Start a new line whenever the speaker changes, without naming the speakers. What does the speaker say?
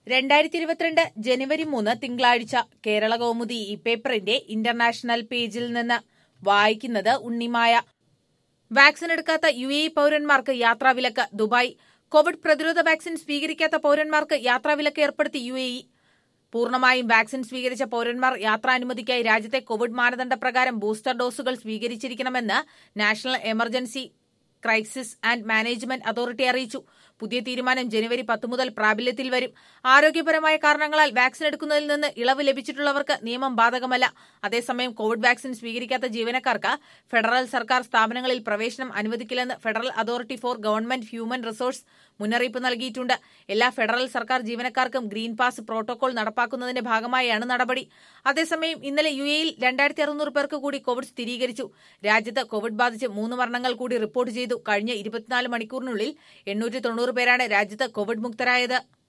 രണ്ടായിരത്തി ഇരുപത്തിരണ്ട് ജനുവരി മൂന്ന് തിങ്കളാഴ്ച കേരള കൗമുദി ഈ പേപ്പറിന്റെ ഇന്റർനാഷണൽ പേജിൽ നിന്ന് വായിക്കുന്നത് ഉണ്ണിമായ വാക്സിൻ എടുക്കാത്ത യു എ പൌരന്മാർക്ക് യാത്രാവിലക്ക് ദുബായ് കോവിഡ് പ്രതിരോധ വാക്സിൻ സ്വീകരിക്കാത്ത പൌരന്മാർക്ക് യാത്രാവിലക്ക് ഏർപ്പെടുത്തി യു എ പൂർണ്ണമായും വാക്സിൻ സ്വീകരിച്ച പൌരന്മാർ യാത്രാനുമതിക്കായി രാജ്യത്തെ കോവിഡ് മാനദണ്ഡപ്രകാരം ബൂസ്റ്റർ ഡോസുകൾ സ്വീകരിച്ചിരിക്കണമെന്ന് national emergency crisis and management authority അറിയിച്ചു പുതിയ തീരുമാനം ജനുവരി പത്ത് മുതൽ പ്രാബല്യത്തിൽ വരും ആരോഗ്യപരമായ കാരണങ്ങളാൽ വാക്സിൻ എടുക്കുന്നതിൽ നിന്ന് ഇളവ് ലഭിച്ചിട്ടുള്ളവർക്ക് നിയമം ബാധകമല്ല അതേസമയം കോവിഡ് വാക്സിൻ സ്വീകരിക്കാത്ത ജീവനക്കാർക്ക് ഫെഡറൽ സർക്കാർ സ്ഥാപനങ്ങളിൽ പ്രവേശനം അനുവദിക്കില്ലെന്ന് federal authority for government human resource മുന്നറിയിപ്പ് നൽകിയിട്ടുണ്ട് എല്ലാ ഫെഡറൽ സർക്കാർ ജീവനക്കാർക്കും ഗ്രീൻ പാസ് പ്രോട്ടോകോൾ നടപ്പാക്കുന്നതിന്റെ ഭാഗമായാണ് നടപടി അതേസമയം ഇന്നലെ യു എയിൽ രണ്ടായിരത്തി അറുന്നൂറ് പേർക്ക് കൂടി കോവിഡ് സ്ഥിരീകരിച്ചു രാജ്യത്ത് കോവിഡ് ബാധിച്ച് മൂന്ന് മരണങ്ങൾ കൂടി റിപ്പോർട്ട് ചെയ്തു കഴിഞ്ഞ ഇരുപത്തിനാല് മണിക്കൂറിനുള്ളിൽ എണ്ണൂറ്റി തൊണ്ണൂറ് പേരാണ് രാജ്യത്ത് കോവിഡ് മുക്തരായത്